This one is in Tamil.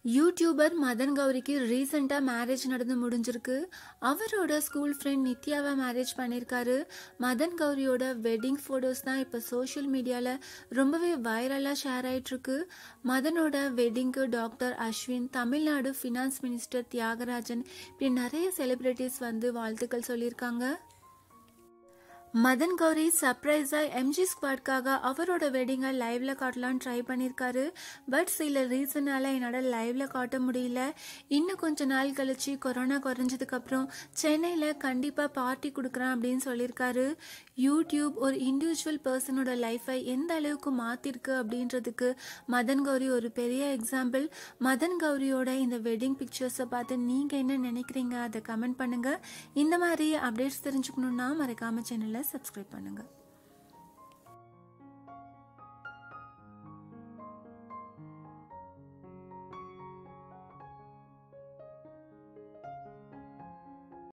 யூடியூபர் மதன் கௌரிக்கு ரீசெண்டாக மேரேஜ் நடந்து முடிஞ்சிருக்கு அவரோட ஸ்கூல் ஃப்ரெண்ட் நித்யாவை மேரேஜ் பண்ணியிருக்காரு மதன் கௌரியோட வெட்டிங் ஃபோட்டோஸ் தான் இப்போ சோஷியல் மீடியாவில் ரொம்பவே வைரலாக ஷேர் ஆயிட்டிருக்கு மதனோட வெட்டிங்க்கு doctor Ashwin Tamil Nadu finance minister Thiagarajan இப்படி நிறைய செலிபிரிட்டிஸ் வந்து வாழ்த்துக்கள் சொல்லியிருக்காங்க மதன் கௌரி சர்ப்ரைஸா எம்ஜி ஸ்குவாட்காக அவரோட வெட்டிங்கை லைவ்ல காட்டலாம்னு ட்ரை பண்ணியிருக்காரு பட் சில ரீசனால என்னால் லைவ்ல காட்ட முடியல இன்னும் கொஞ்ச நாள் கழிச்சு கொரோனா குறைஞ்சதுக்கு அப்புறம் சென்னையில் கண்டிப்பாக பார்ட்டி கொடுக்குறேன் அப்படின்னு சொல்லியிருக்காரு யூடியூப் ஒரு இண்டிவிஜுவல் பர்சனோட லைஃப்பை எந்த அளவுக்கு மாற்றிருக்கு அப்படின்றதுக்கு மதன் கௌரி ஒரு பெரிய எக்ஸாம்பிள் மதன் கௌரியோட இந்த வெட்டிங் பிக்சர்ஸை பார்த்து நீங்கள் என்ன நினைக்கிறீங்க அதை கமெண்ட் பண்ணுங்கள் இந்த மாதிரி அப்டேட்ஸ் தெரிஞ்சுக்கணுன்னா மறக்காம சேனலை சப்ஸ்கிரைப் பண்ணுங்கள்